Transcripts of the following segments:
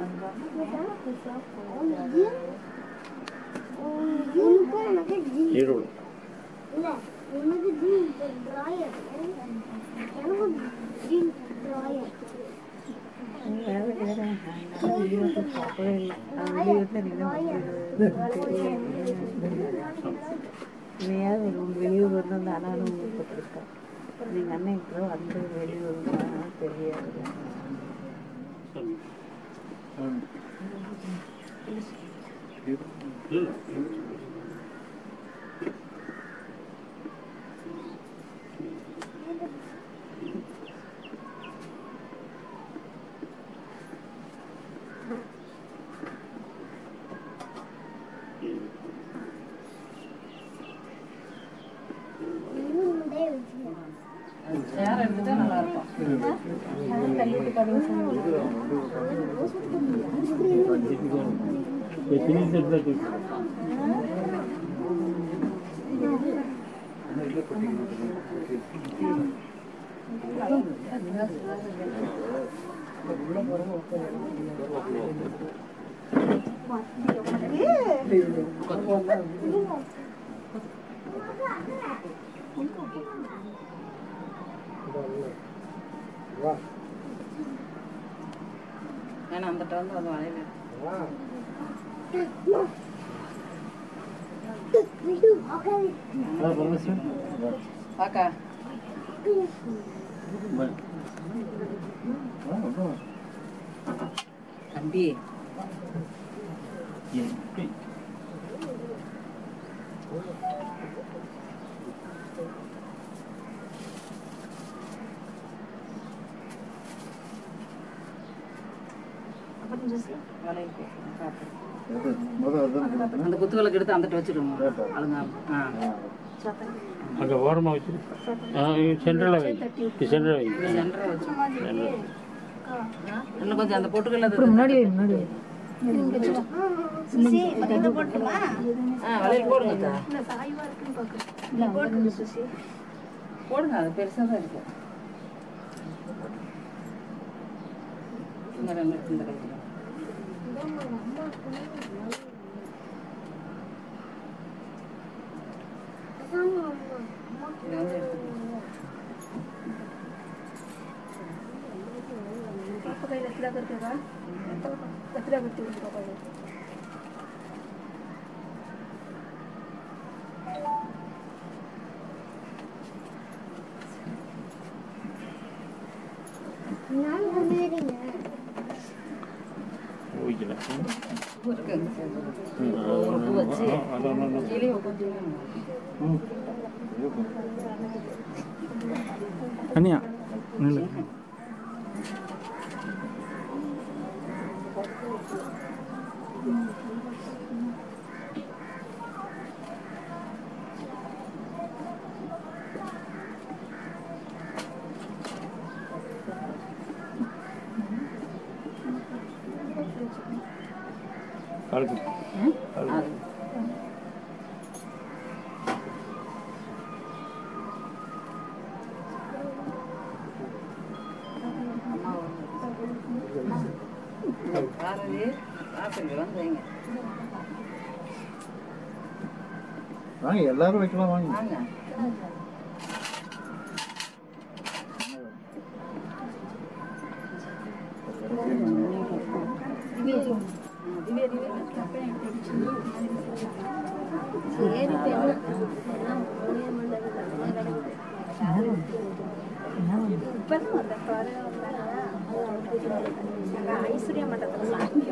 எனக்கும் எனக்கு ஜீன் ஈரோடு இல்ல எனக்கு ஜீன் டிராயர் எனக்கும் ஜீன் டிராயர் இனியாவது ஒரு வெளியூர் வந்து அந்த அனானும் கொடுத்துருக்கா நீங்கள் அண்ணன் இப்போ வந்து வெளியூர் வந்து தெரியாது இன்னும் முன்னே வச்சுக்கோ சேர் எடுத்துட்டா நல்லா இருக்கும் ஏன்னா அந்த டைம் வந்து வளையல பாக்கா தம்பி வளையல் போட்டு காட்டு. அந்த குத்து விளக்கு எடுத்து அந்த வச்சுடுவோம் அழுங்க ஆ அங்கே ஓரமாக வச்சு சென்ட்ரலில் வை சென்ட்ரல் வை இது சென்டரை வச்சு இன்னும் கொஞ்சம் அந்த பொட்டுக்கல்ல முன்னாடி வை, முன்னாடி வை. ஆ வளையல் போடுங்க அத்தா. போடுங்க அது பெருசாக தான் இருக்கு இந்த ரெண்டு இந்த கையில் இதை வந்து எடுத்துக்கணும் நான் வந்துடுறீங்க ஓய்க்கல இருக்கு ஒரு பூ வச்சு கீழே உட்காந்து அண்ணியா நில்லு காலுக்கு அது பாரதி வாசல் வந்து வைங்க வாங்க எல்லாரும் வைக்கலாம் வாங்க வாங்க ஐஸ்வர்யா மண்டபத்தில் சாமி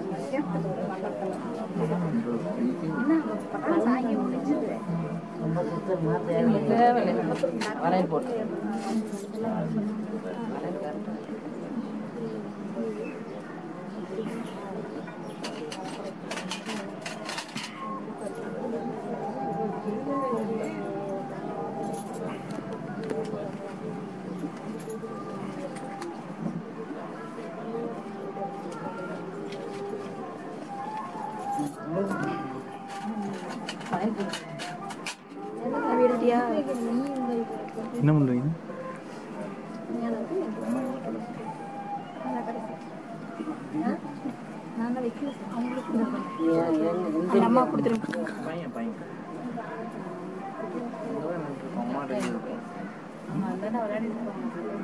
சாங்கி முடிஞ்சது ரொம்ப சுத்தமாக தேவையில்லை தேவையில்லை வளையல் போட்டு வளையல் கரெக்டாக வளையல் போட்டு என்ன பண்றீங்க நான் தான் வைக்க அவங்களுக்கு ஏன், ஏன், எந்த அந்த அம்மா கொடுத்துருங்க பையன் பையன் இங்கதான் நின்னுட்டு அம்மாட்ட இருக்கு. ஆமா அதான் விளையாடிட்டு இருப்பாங்க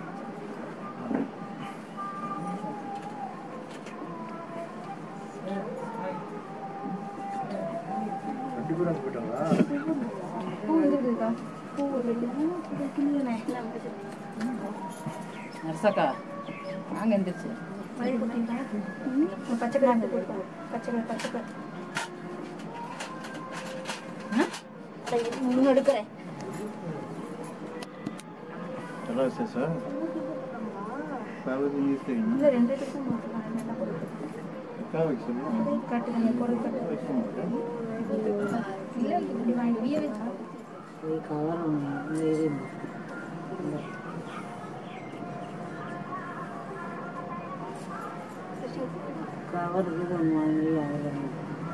ரெண்டு பேரும் அங்க போயிட்டாங்களா பூ வந்துருக்குக்கா பூ வந்துருக்குண்ணே நர்சக்கா நாங்கள் எந்திரிச்சு மழை போட்டீங்களா பச்சை கலர் போட்டுக்கோ பச்சை கலர் பச்சை கலர் இன்னும் எடுக்கிறேன் நல்லா விசேஷம் சாவதி நீர் தெரியும் இல்லை ரெண்டு எடுக்கும் போட்டுக்கலாம் என்ன போட்டுக்கலாம் காய வைக்க சொல்லுங்க கட்டுங்க குரல் கட்டு வைக்க மாட்டேன் இல்லை இப்படி வாங்கி வீய வச்சு கவரம் இது கவர் இது ஒன்று வாங்கி அதில்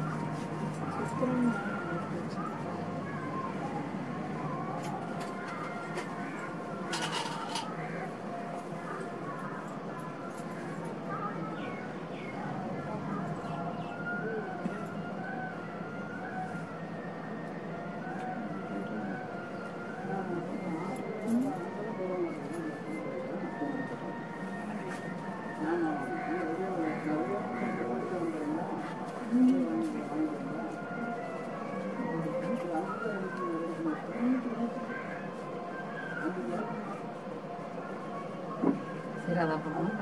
சரி அதான் பண்ணுவோம்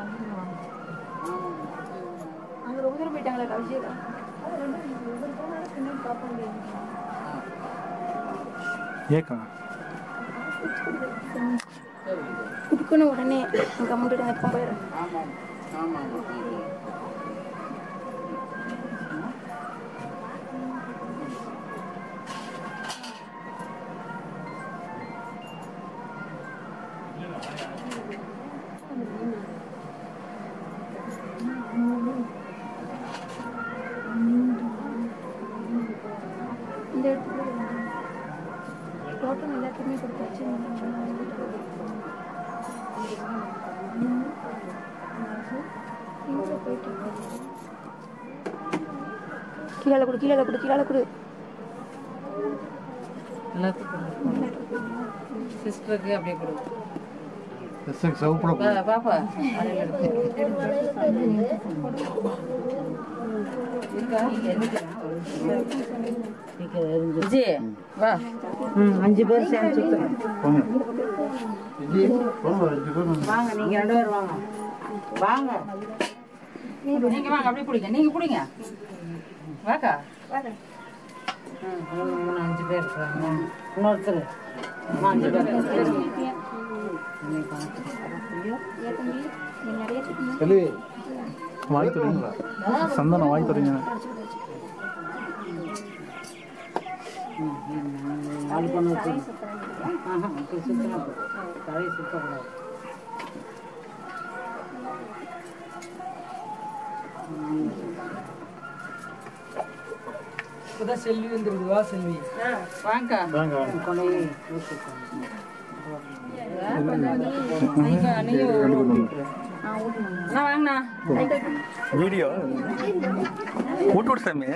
அங்கே ரொம்ப தூரம் போயிட்டாங்களா கவிஜியக்கா பின்னாடி பார்க்க முடியாது ஏக்கா குடுக்கணும் உடனே கம்முட்டு எப்போ போயிடும் ஆமாம் ஆமாம் இந்த இடத்துல டோட்டல் எல்லாத்துக்குமே கொடுத்தாச்சு இங்கே போயிட்டு கீழே கொடு கீழே கொடு கீழே கொடு எல்லாத்துக்கும் சிஸ்டருக்கு அப்படியே கொடு எஸ்எக் சவுப்பட பா- பாப்பா அதில் எடுத்து இருக்கா விஜய் வா ம் அஞ்சு பேர் சேர்ந்து சுற்றுறோம் போங்க விஜி போங்க ரெண்டு பேரும் வந்து. வாங்க நீங்க ரெண்டு பேரும் வாங்க வாங்க நீங்க வாங்க அப்படியே பிடிங்க நீங்க பிடிங்க வாக்கா ம், மூணு மூணு அஞ்சு பேர் இருக்கிறாங்க இன்னொருத்தர் ஆ, அஞ்சு பேர் செல்வி வாய் தொடங்க சந்தனம் வாய் தொடங்க ஆள் பண்ண வச்சு ஆஹா இப்படி சுத்தணும் தலையை சுத்தக்கூடாது இப்பதான் செல்வி வந்துருது வா செல்வி வாங்க வாங்க வாங்க கொலையை ஊற்றிக்கோங்க நீங்க நீங்க அண்ணா வாங்கண்ணா வீடியோ விட்டு விட்டு சாமி